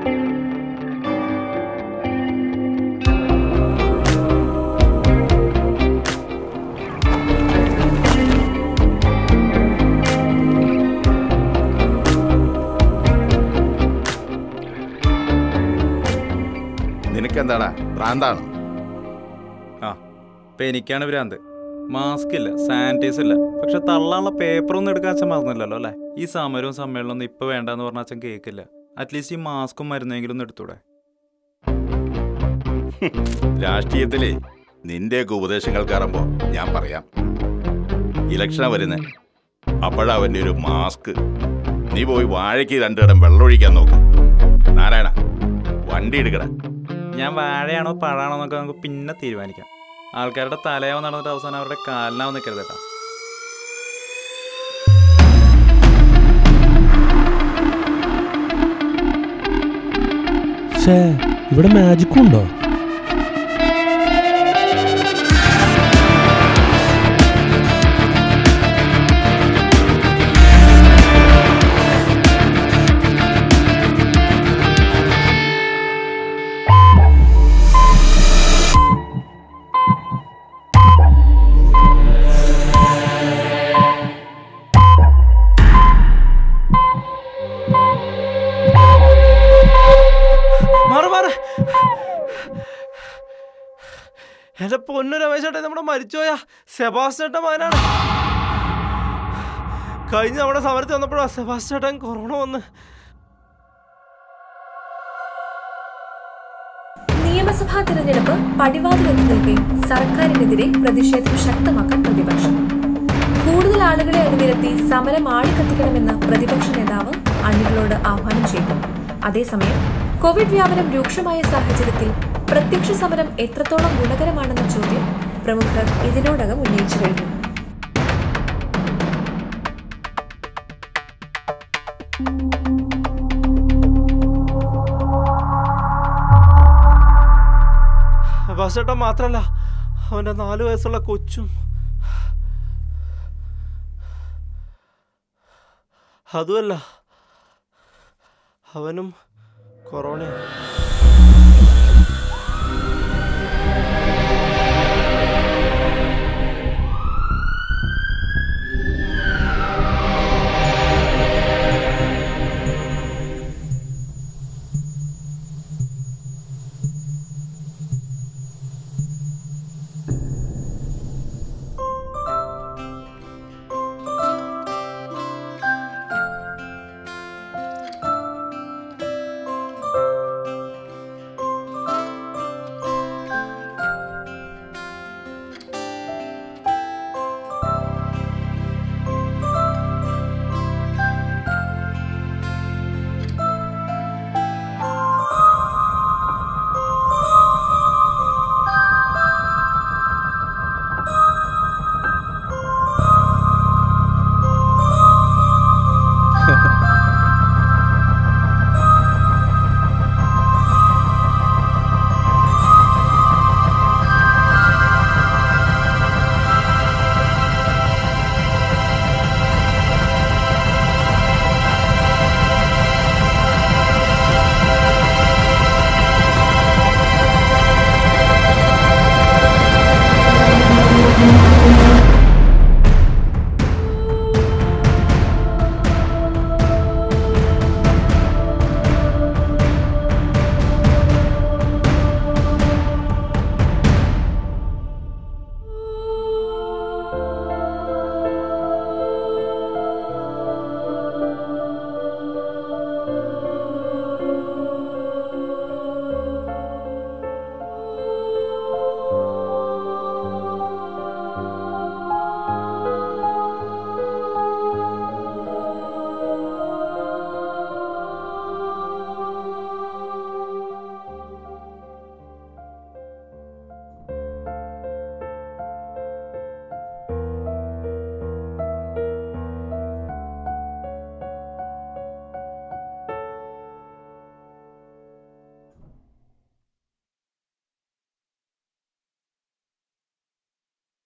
നിനക്കെന്താടാ ഭ്രാന്താണോ ആ ഇപ്പം എനിക്കാണ് ഭ്രാന്ത് മാസ്ക് ഇല്ല സാനിറ്റൈസർ ഇല്ല പക്ഷെ തള്ളാനുള്ള പേപ്പർ ഒന്നും എടുക്കാൻ അച്ഛൻ മറന്നില്ലല്ലോ അല്ലേ ഈ സമരവും സമ്മേളനവും ഒന്നും ഇപ്പം വേണ്ടെന്ന് പറഞ്ഞ അച്ഛൻ കേൾക്കില്ല അറ്റ്ലീസ്റ്റ് ഈ മാസ്കും മരുന്നെങ്കിലും ഒന്ന് എടുത്തൂടെ രാഷ്ട്രീയത്തിലെ നിന്റെയൊക്കെ ഉപദേശങ്ങൾ കയറുമ്പോ ഞാൻ പറയാം ഇലക്ഷനാ വരുന്നേ അപ്പോഴാ അവന്റെ ഒരു മാസ്ക് നീ പോയി വാഴയ്ക്ക് രണ്ടിടം വെള്ളമൊഴിക്കാൻ നോക്ക് നാരായണ വണ്ടി എടുക്കട ഞാൻ വാഴയാണോ പഴാണോ എന്നൊക്കെ നമുക്ക് പിന്നെ തീരുമാനിക്കാം ആൾക്കാരുടെ തലയാവും നടന്നിട്ട് അവസാനം അവരുടെ കാലിനാവും നിൽക്കരുത് കേട്ടോ ഷേ ഇവിടെ മാജിക്കും ഉണ്ടോ മാറ് മാറ് എന്റെ പൊന്നു രമേശേട്ടൻ നമ്മുടെ മരിച്ചുപോയ സെബാസ്റ്റേട്ടൻ മകനാണ് കഴിഞ്ഞ് നമ്മുടെ സമരത്തിൽ വന്നപ്പോഴാ സെബാസ്റ്റേട്ടൻ കൊറോണ വന്ന് നിയമസഭാ തിരഞ്ഞെടുപ്പ് പടിവാതിലെത്തി നിൽക്കെ സർക്കാരിനെതിരെ പ്രതിഷേധം ശക്തമാക്കാൻ പ്രതിപക്ഷം കൂടുതൽ ആളുകളെ അണിനിരത്തി സമരം ആളിക്കത്തിക്കണമെന്ന് പ്രതിപക്ഷ നേതാവ് അണികളോട് ആഹ്വാനം ചെയ്തു അതേസമയം കോവിഡ് വ്യാപനം രൂക്ഷമായ സാഹചര്യത്തിൽ പ്രത്യക്ഷ സമരം എത്രത്തോളം ഗുണകരമാണെന്ന ചോദ്യം പ്രമുഖർ ഇതിനോടകം ഉന്നയിച്ചു കഴിഞ്ഞു സെബാസ്റ്റേട്ടൻ മാത്രല്ല അവന്റെ നാല് വയസ്സുള്ള കൊച്ചും അതുമല്ല അവനും കൊറോണ